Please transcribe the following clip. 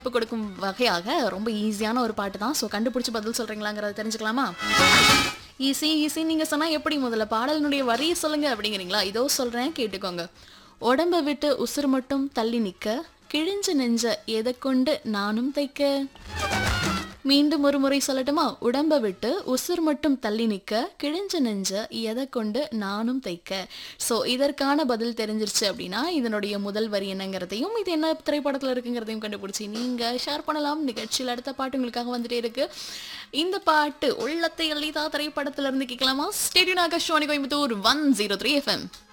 இப்போ கொடுக்கும் வகையாக ரொம்ப ஈஸியான ஒரு பாட்டு தான் ஸோ கண்டுபிடிச்சு பதில் சொல்றீங்களாங்கிறத தெரிஞ்சுக்கலாமா ஈஸி ஈஸி நீங்க சொன்னா எப்படி முதல்ல பாடலினுடைய வரியை சொல்லுங்க அப்படிங்கிறீங்களா இதோ சொல்றேன் கேட்டுக்கோங்க உடம்ப விட்டு உசுர் மட்டும் தள்ளி நிக்க கிழிஞ்ச நெஞ்ச எதை கொண்டு நானும் தைக்க மீண்டும் ஒரு முறை சொல்லட்டுமா உடம்ப விட்டு உசுர் மட்டும் தள்ளி நிக்க கிழிஞ்ச நெஞ்ச எதை கொண்டு நானும் தைக்க ஸோ இதற்கான பதில் தெரிஞ்சிருச்சு அப்படின்னா இதனுடைய முதல் வரி என்னங்கிறதையும் இது என்ன திரைப்படத்தில் இருக்குங்கிறதையும் கண்டுபிடிச்சி நீங்க ஷேர் பண்ணலாம் நிகழ்ச்சியில் அடுத்த பாட்டு உங்களுக்காக வந்துட்டே இருக்கு இந்த பாட்டு உள்ளத்தை அள்ளிதா திரைப்படத்துல இருந்து கேட்கலாமா stay tuned Akash Coimbatore one zero three FM